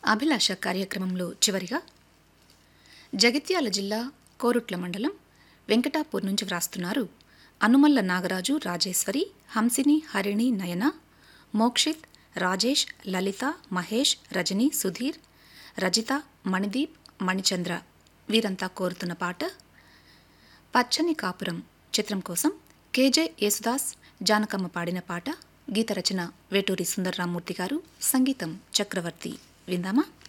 అభిలాష కార్యక్రమంలో చివరిగా జగిత్యాల జిల్లా కోరుట్ల మండలం వెంకటాపూర్ నుంచి వ్రాస్తున్నారు అనుమల్ల నాగరాజు రాజేశ్వరి హంసిని హరిణి నయన మోక్షిత్ రాజేష్ లలిత మహేష్ రజని సుధీర్ రజిత మణిదీప్ మణిచంద్ర వీరంతా కోరుతున్న పాట పచ్చని కాపురం చిత్రం కోసం కేజే యేసుదాస్ జానకమ్మ పాడిన పాట గీత రచన వేటూరి సుందర్రామూర్తి గారు సంగీతం చక్రవర్తి విందామా